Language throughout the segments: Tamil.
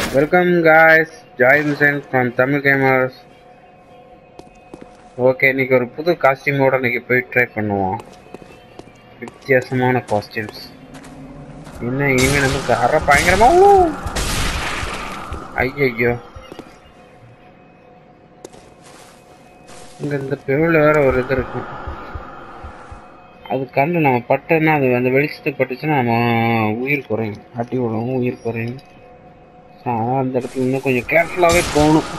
Welcome guys Joy Hussain from Tamil gamers okay இன்னைக்கு ஒரு புது காஸ்டியூமோட இன்னைக்கு போய் ட்ரை பண்ணுவோம் வித்தியாசமான காஸ்டியூம்ஸ் என்ன இனிமே நமக்கு அற பயங்கரமா ஐயோ இங்க இந்த பெருவில் வேற ஒரு இது இருக்கு அது கண்டு நம்ம பட்டோன்னா அது அந்த வெளிச்சத்துக்கு பட்டுச்சுன்னா நம்ம உயிர் குறையும் அடி விடவும் உயிர் குறையும் ஸோ அதான் அந்த இடத்துல இன்னும் கொஞ்சம் கேர்ஃபுல்லாகவே போகணும்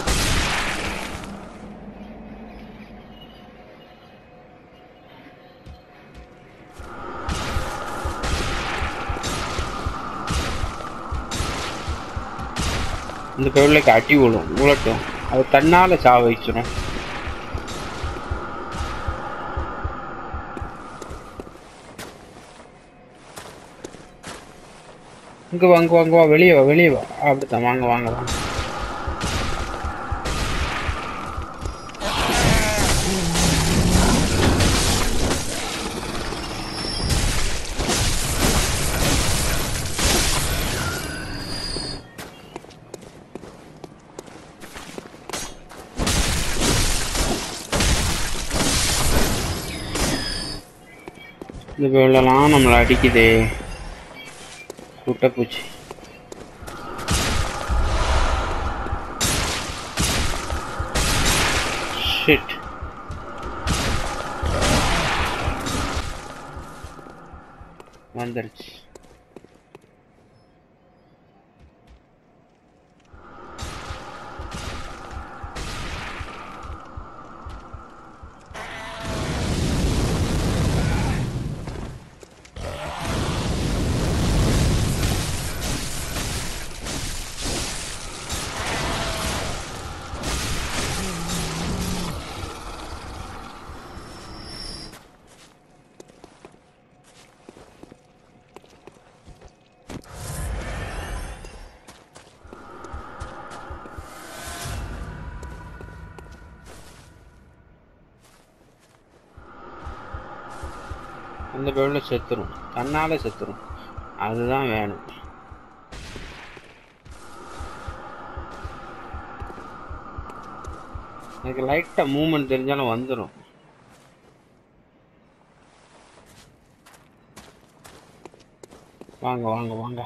இந்த பெருளைக்கு அடி விழும் உழட்டும் அது தன்னால் சாவ வச்சிடும் இங்க வாங்க வாங்க வா வெளியே வா வெளியே வா அப்படித்தான் வாங்க வாங்க வாங்க இந்த வெள்ளலாம் நம்மளை அடிக்குதே குட்டைப்பூச்சி ஷிட் வந்துருச்சு அந்த பெருவில் செத்துரும் தன்னால செத்துரும் அதுதான் வேணும் எனக்கு லைட்டாக மூமெண்ட் தெரிஞ்சாலும் வந்துடும் வாங்க வாங்க வாங்க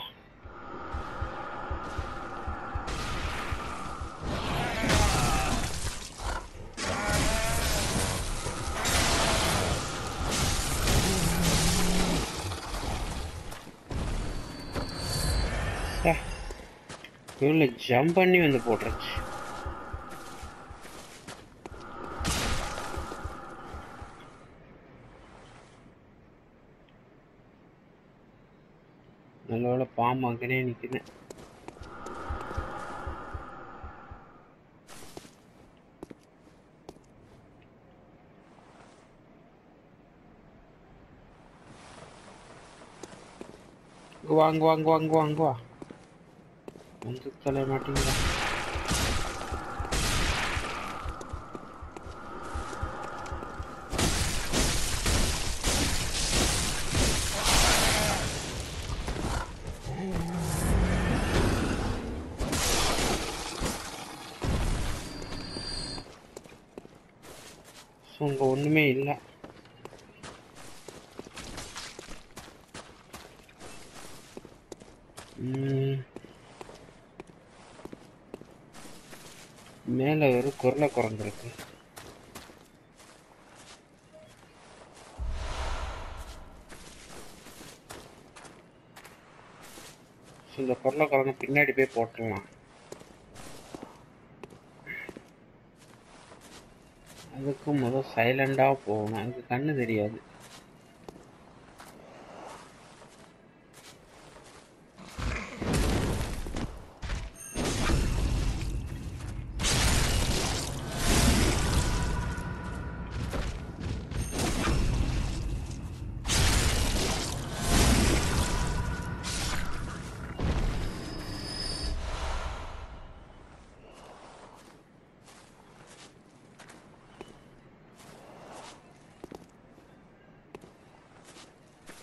இவ்வளோ ஜம்ப் பண்ணி வந்து போட்டுருச்சு நல்லவேளை பாம்பு அங்கனே நிற்குது இங்க வா இங்க வா இங்க வா இங்க வா இங்க வா வந்து தொலை மாட்டீங்களா ஸோ இங்கே ஒன்றுமே இல்லை மேலே ஒரு குரலை குரங்கிருக்கு ஸோ இந்த குரலை குரங்க பின்னாடி போய் போட்டுடலாம் அதுக்கு முதல் சைலண்டாக போகணும் எனக்கு கண்ணு தெரியாது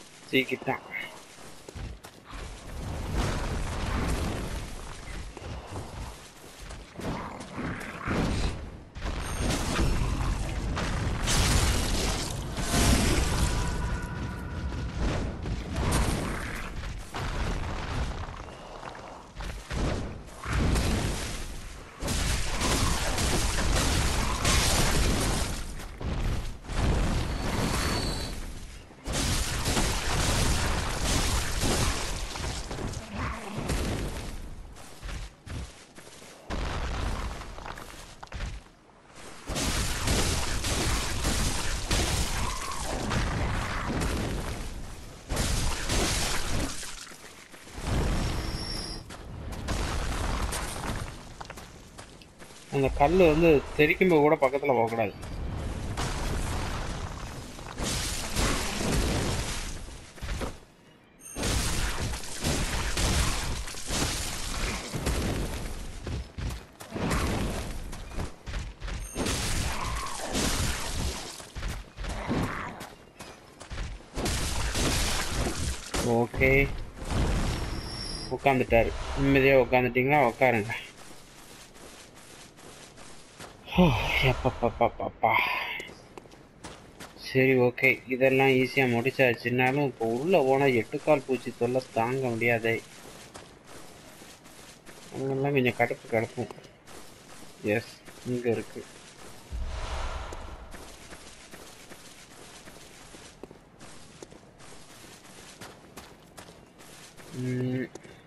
தூக்கிட்டான் அந்த கல் வந்து தெரிக்கும்போது கூட பக்கத்தில் போகக்கூடாது ஓகே உட்காந்துட்டாரு நிம்மதியாக உட்காந்துட்டிங்களா உட்காருங்க எப்பப்பப்பப்பா சரி ஓகே இதெல்லாம் ஈஸியாக முடிச்சாச்சுன்னாலும் இப்போ உள்ளே போனால் எட்டுக்கால் பூச்சி தொல்லை தாங்க முடியாதே அதெல்லாம் கொஞ்சம் கடுப்பு கிடக்கும் எஸ் இங்கே இருக்குது ம்.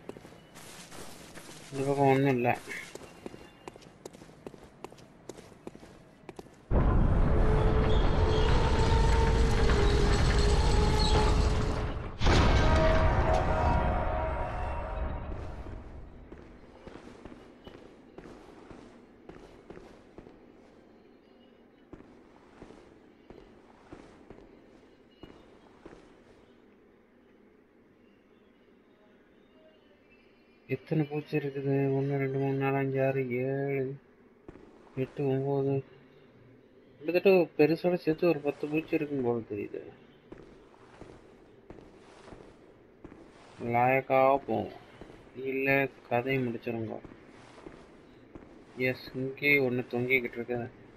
இந்த பக்கம் ஒன்றும் இல்லை எத்தனை பூச்சி இருக்குது ஒன்று ரெண்டு மூணு நாலு அஞ்சு ஆறு ஏழு எட்டு ஒம்பது கிட்டத்தட்ட பெருசோட சேர்த்து ஒரு பத்து பூச்சி இருக்கும் போல தெரியுது லாயக்காக போவோம் இல்லை கதையை முடிச்சிருங்க எஸ் இங்கே ஒன்று தொங்கிக்கிட்டு இருக்கு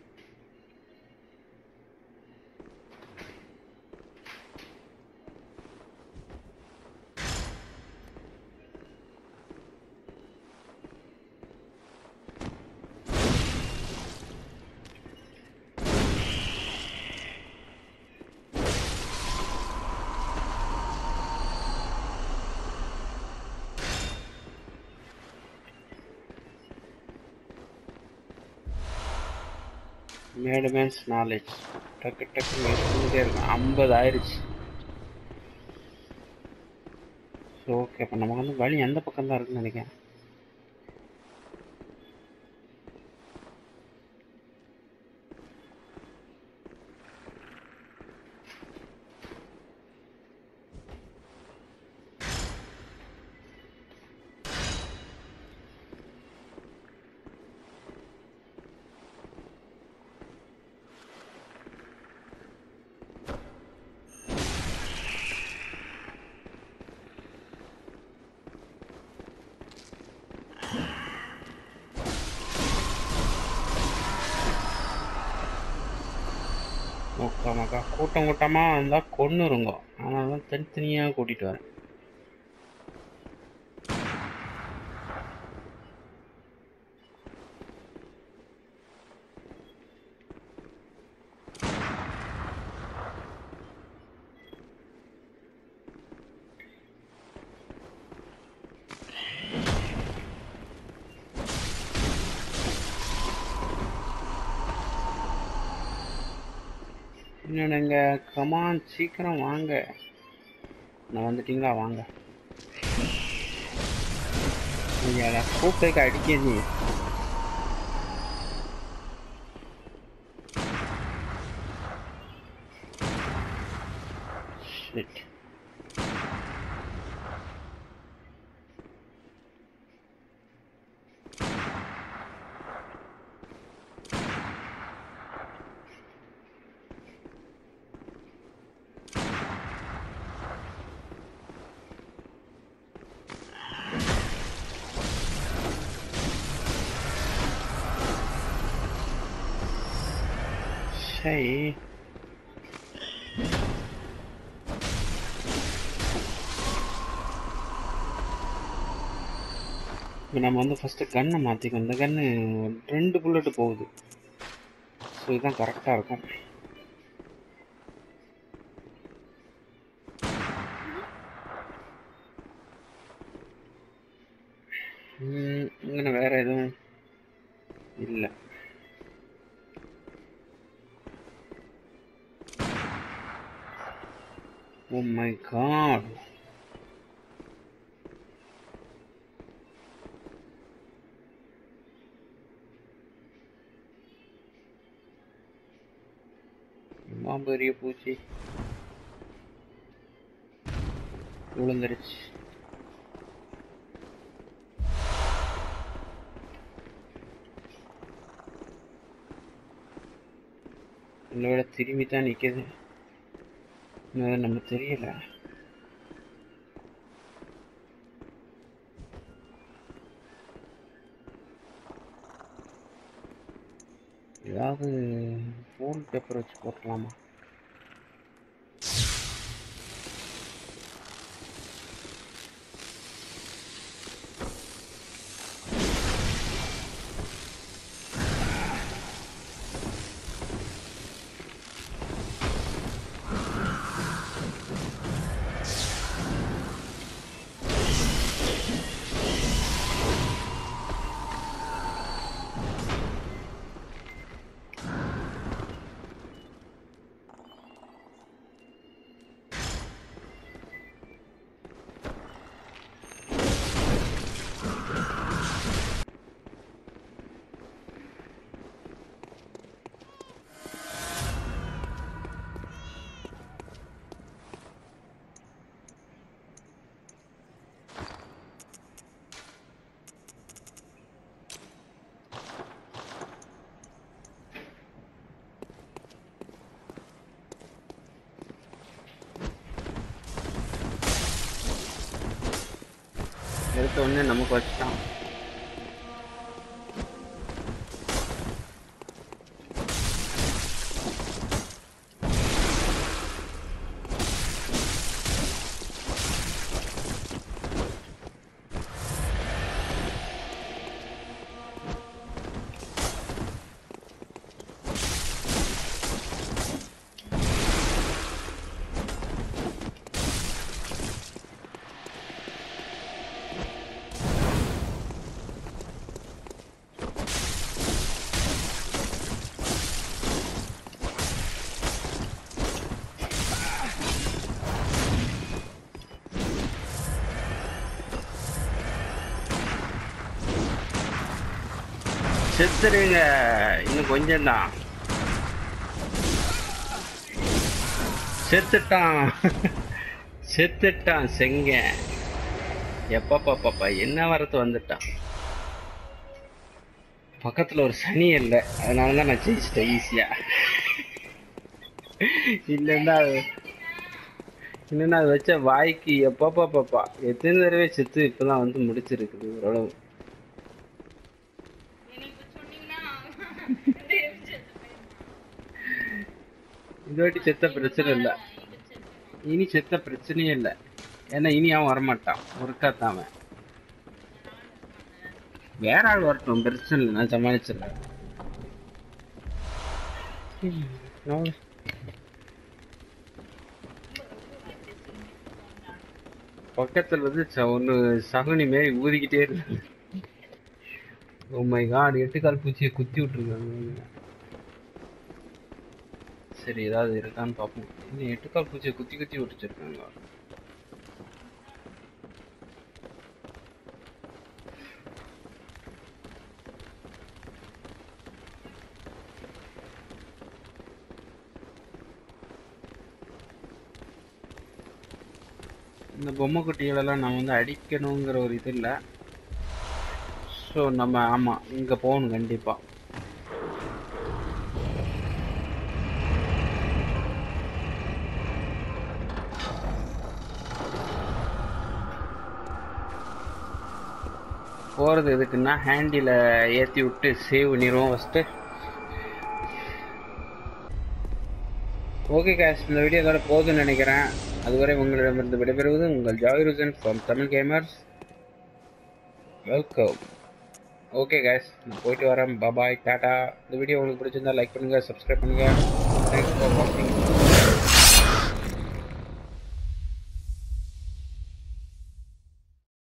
மேடமேன்ஸ் நாலேஜ் டக்கு டக்கு எடுத்துக்கிட்டே இருக்கும் ஐம்பது ஆயிடுச்சு ஸோ ஓகே அப்போ நமக்கு வந்து வழி எந்த பக்கம் தான் இருக்குன்னு நினைக்கிறேன் ஓகேமாக்கா கூட்டம் கூட்டமாக வந்தால் கொன்னுருங்க அதனால தான் தனித்தனியாக கூட்டிகிட்டு வரேன் என்னங்க கமான் சீக்கிரம் வாங்க நான் வந்துட்டீங்களா வாங்க ஐயா கூப்பிட்டு அடிக்காது Shit. சரி இப்போ நம்ம வந்து ஃபஸ்ட்டு கன்னை மாற்றிக்கணும் இந்த கன்று ரெண்டு புல்லட்டு போகுது ஸோ இதுதான் கரெக்டாக இருக்கும் இங்கே வேற எதுவும் இல்லை Oh my god. பாம்பு எரிய பூச்சி விழுந்துருச்சு என்னோட திரும்பி தான் நிக்குது இன்னும் நம்ம தெரியல ஏதாவது ஃபோன் பேப்பர் வச்சு போட்டலாமா எடுத்த உடனே நமக்கு வச்சுட்டான் செத்துருங்க இன்னும் கொஞ்சம் தான் செத்துட்டான் செத்துட்டான் செங்க எப்பப்பாப்பாப்பா என்ன வரத்து வந்துட்டான் பக்கத்துல ஒரு சனி இல்லை அதனால தான் நான் ஜெயிச்சிட்டேன் ஈஸியா இல்லைன்னா அது இல்லைன்னா அது வச்ச வாய்க்கு எப்பப்பா பாப்பா எத்தனை தடவை செத்து இப்பதான் வந்து முடிச்சிருக்குது ஓரளவு எனக்கு சொன்னீங்கன்னா இந்த வாட்டி செத்த பிரச்சனை இல்லை இனி செத்த பிரச்சனையே இல்லை ஏன்னா இனி அவன் வரமாட்டான் ஒருக்காத்தான் அவன் வேற ஆள் வரட்டும் பிரச்சனை இல்லை நான் சமாளிச்சிடறேன் ம், நான் பக்கத்துல வந்து ச- ஒண்ணு சகுனி மாரி ஊதிக்கிட்டே இருக்கு ஓ மை காட் எட்டு கால் பூச்சியை குத்தி விட்டுருக்காங்க சரி ஏதாவது இருக்கான்னு பார்ப்போம் இன்னும் எட்டு கால் பூச்சியை குத்தி குத்தி விட்டுச்சிருக்காங்க இந்த பொம்மை குட்டிகளெல்லாம் நம்ம வந்து அடிக்கணுங்கிற ஒரு இது இல்லை ஸோ நம்ம ஆமாம் இங்கே போகணும் கண்டிப்பாக போகிறது எதுக்குன்னா ஹேண்டில் ஏற்றி விட்டு சேவ் பண்ணிடுவோம் ஃபஸ்ட்டு ஓகே கேஷ் இந்த வீடியோ இதோட போதும்னு நினைக்கிறேன் அதுவரை உங்களிடமிருந்து விடைபெறுவது உங்கள் ஜாகிருசன் from Tamil gamers welcome okay கேஷ் நான் போயிட்டு வரேன் பபாய் டாடா இந்த வீடியோ உங்களுக்கு பிடிச்சிருந்தா லைக் பண்ணுங்கள் சப்ஸ்கிரைப் பண்ணுங்கள் தேங்க்ஸ் ஃபார் வாட்சிங்